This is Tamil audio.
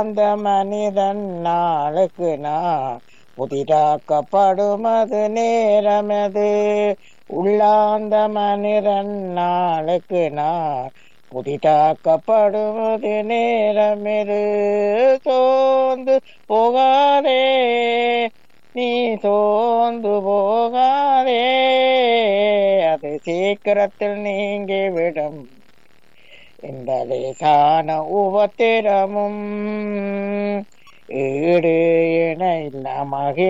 அந்த மனிதன் நாளுக்கு நாள் புதிதாக்கப்படுமது நேரமது உள்ளாந்த மனிதன் நாளுக்கு நாள் புதிதாக்கப்படுவது நேரமிது சோர்ந்து போகாதே நீ சோர்ந்து போகாதே அது சீக்கிரத்தில் நீங்கிவிடும் இந்த லேசான உபத்திரமும் ஈடு இணை இல்ல மகி